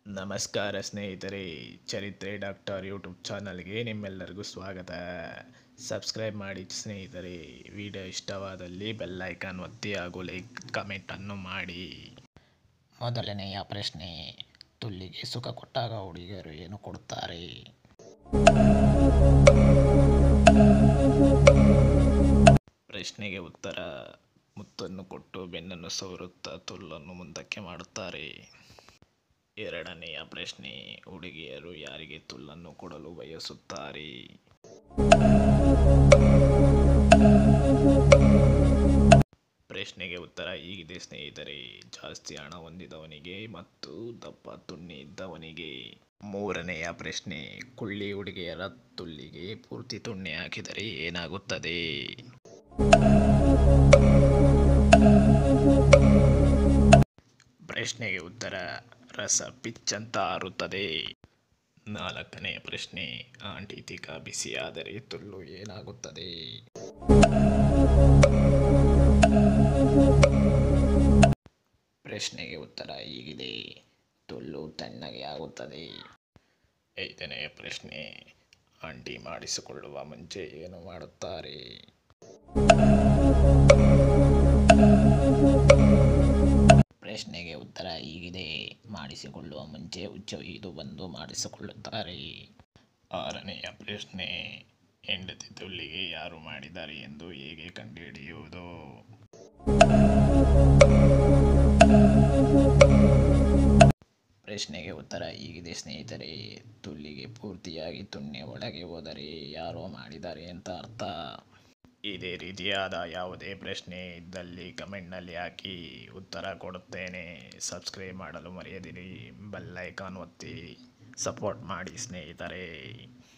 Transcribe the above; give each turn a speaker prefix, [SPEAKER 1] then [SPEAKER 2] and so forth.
[SPEAKER 1] ನಮಸ್ಕಾರ ಸ್ನೇಹಿತರೆ ಚರಿತ್ರೆ ಡಾಕ್ಟರ್ ಯೂಟ್ಯೂಬ್ ಚಾನಲ್ಗೆ ನಿಮ್ಮೆಲ್ಲರಿಗೂ ಸ್ವಾಗತ ಸಬ್ಸ್ಕ್ರೈಬ್ ಮಾಡಿ ಸ್ನೇಹಿತರೆ ವಿಡಿಯೋ ಇಷ್ಟವಾದಲ್ಲಿ ಬೆಲ್ ಐಕಾನ್ ಒತ್ತಿ ಹಾಗೂ ಲೈಕ್ ಕಮೆಂಟನ್ನು ಮಾಡಿ
[SPEAKER 2] ಮೊದಲನೆಯ ಪ್ರಶ್ನೆ ತುಲ್ಲಿಗೆ ಸುಖ ಕೊಟ್ಟಾಗ ಹುಡುಗಿಯರು ಏನು ಕೊಡುತ್ತಾರೆ
[SPEAKER 1] ಪ್ರಶ್ನೆಗೆ ಉತ್ತರ ಮುತ್ತನ್ನು ಕೊಟ್ಟು ಬೆನ್ನನ್ನು ಸವರುತ್ತಾ ತುಲ್ಲನ್ನು ಮುಂದಕ್ಕೆ ಮಾಡುತ್ತಾರೆ ಎರಡನೆಯ ಪ್ರಶ್ನೆ ಹುಡುಗಿಯರು ಯಾರಿಗೆ ತುಲ್ಲನ್ನು ಕೊಡಲು ಬಯಸುತ್ತಾರೆ ಪ್ರಶ್ನೆಗೆ ಉತ್ತರ ಹೀಗಿದೆ ಸ್ನೇಹಿತರೆ ಜಾಸ್ತಿ ಹಣ ಹೊಂದಿದವನಿಗೆ ಮತ್ತು ದಪ್ಪ ತುಣ್ಣಿ ಇದ್ದವನಿಗೆ ಮೂರನೆಯ ಪ್ರಶ್ನೆ ಕುಳ್ಳಿ ಹುಡುಗಿಯರ ತುಲ್ಲಿಗೆ ಪೂರ್ತಿ ತುಣ್ಣೆ ಹಾಕಿದರೆ ಏನಾಗುತ್ತದೆ ಪ್ರಶ್ನೆಗೆ ಉತ್ತರ ರಸ ಪಿಚ್ಚಂತ ಹಾರುತ್ತದೆ ನಾಲ್ಕನೆಯ ಪ್ರಶ್ನೆ ಆಂಟಿ ತಿಕ ಬಿಸಿಯಾದರೆ ತುಳ್ಳು ಏನಾಗುತ್ತದೆ ಪ್ರಶ್ನೆಗೆ ಉತ್ತರ ಹೀಗಿದೆ ತುಳ್ಳು ತಣ್ಣಗೆ ಆಗುತ್ತದೆ ಐದನೆಯ ಪ್ರಶ್ನೆ ಆಂಟಿ ಮಾಡಿಸಿಕೊಳ್ಳುವ ಮುಂಚೆ ಏನು ಮಾಡುತ್ತಾರೆ
[SPEAKER 2] ಪ್ರಶ್ನೆಗೆ ಉತ್ತರ ಹೀಗಿದೆ ಮಾಡಿಸಿಕೊಳ್ಳುವ ಮುಂಚೆ ಹುಚ್ಚೊಯ್ದು ಬಂದು ಮಾಡಿಸಿಕೊಳ್ಳುತ್ತಾರೆ
[SPEAKER 1] ಆರನೆಯ ಪ್ರಶ್ನೆ ಹೆಂಡತಿ ತುಳ್ಳಿಗೆ ಯಾರು ಮಾಡಿದ್ದಾರೆ ಎಂದು ಹೇಗೆ ಕಂಡುಹಿಡಿಯುವುದು
[SPEAKER 2] ಪ್ರಶ್ನೆಗೆ ಉತ್ತರ ಹೀಗಿದೆ ಸ್ನೇಹಿತರೆ ತುಲ್ಲಿಗೆ ಪೂರ್ತಿಯಾಗಿ ತುಣ್ಣೆ ಒಳಗೆ ಹೋದರೆ ಯಾರೋ ಮಾಡಿದ್ದಾರೆ ಅಂತ ಅರ್ಥ
[SPEAKER 1] ಇದೇ ರೀತಿಯಾದ ಯಾವುದೇ ಪ್ರಶ್ನೆ ಇದ್ದಲ್ಲಿ ಕಮೆಂಟ್ನಲ್ಲಿ ಹಾಕಿ ಉತ್ತರ ಕೊಡುತ್ತೇನೆ ಸಬ್ಸ್ಕ್ರೈಬ್ ಮಾಡಲು ಮರೆಯದಿರಿ ಬೆಲ್ ಐಕಾನ್ ಒತ್ತಿ ಸಪೋರ್ಟ್ ಮಾಡಿ ಸ್ನೇಹಿತರೆ